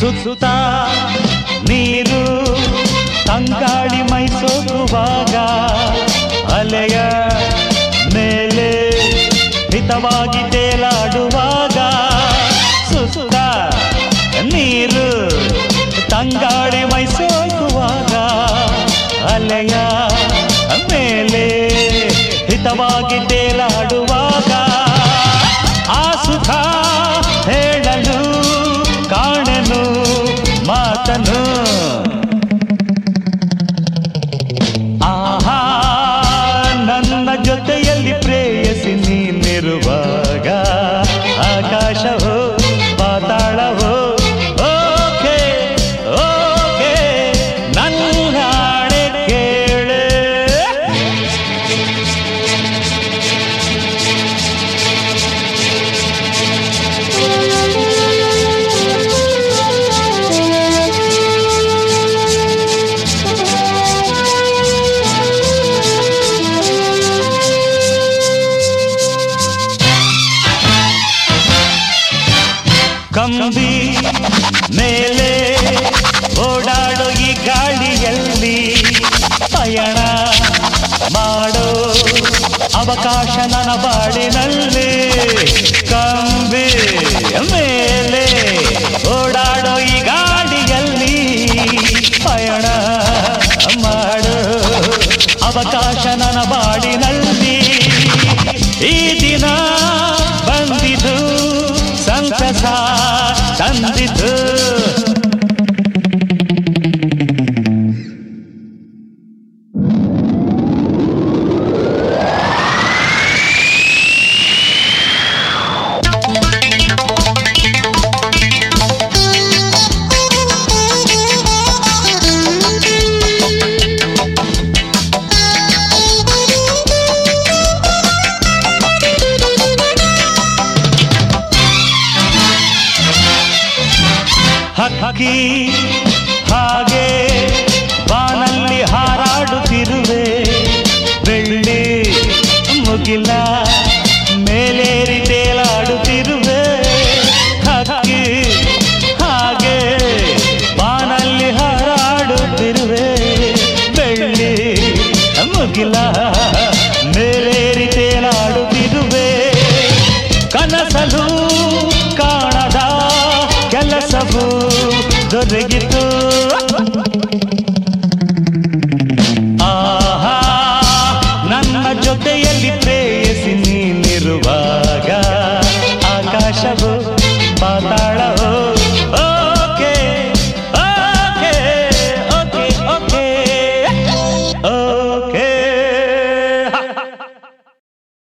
ಸುತ್ತ ನೀರು ತಂಗಾಳಿ ಮೈಸೋಗುವಾಗ ಅಲೆಯ ಮೇಲೆ ಹಿತವಾಗಿ ತೇಲಾಡುವಾಗ ಸುತ್ತ ನೀರು ತಂಗಾಳಿ ಮೈಸೋಗುವಾಗ ಅಲೆಯ ಮೇಲೆ ಹಿತವಾಗಿ ತೇಲಾಡುವಾಗ ಆ ಸುಖ ಹೇಳಲು ಕಾಣನು ಮಾತನು ಆಹಾ ನನ್ನ ಜೊತೆಯಲ್ಲಿ ಪ್ರೇಯಸಿ ನೀನಿರುವಾಗ ಆಕಾಶವೋ ಪಾತಾಳವೋ ಓಕೆ ಓಕೆ ನನ್ನ ಹಾಡೆ ಕೇಳೆ ಕಂಬಿ ಮೇಲೆ ಓಡಾಡೋ ಈ ಗಾಳಿಯಲ್ಲಿ ಪಯಣ ಮಾಡೋ ಅವಕಾಶ ನನ್ನ ಬಾಡಿನಲ್ಲಿ ಕಂಬಿ ಮೇಲೆ ಓಡಾಡೋ ಈ ಗಾಳಿಯಲ್ಲಿ ಪಯಣ ಮಾಡೋ ಅವಕಾಶ ನನ್ನ ಬಾಡಿನಲ್ಲಿ ಈ ದಿನ ಬಂದಿತು ಸಂತಸ ತಂದಿತು ಹಕ್ಕಿ ಹಾಗೆ ಬಾನಲ್ಲಿ ಹಾರಾಡುತ್ತಿರುವೆ ಬೆಳ್ಳಿ ಮುಗಿಲ ಮೇಲೇರಿ ತೇಲಾಡುತ್ತಿರುವೆ ಹಕ್ಕಿ ಹಾಗೆ ಬಾನಲ್ಲಿ ಹಾರಾಡುತ್ತಿರುವೆ ಬೆಳ್ಳಿ ಮುಗಿಲ ಮೇಲೇರಿ ತೇಲಾಡುತ್ತಿರುವೆ ಕನಸಲು ಕಾಣದ ಕೆಲಸವು ದೊರಗಿತು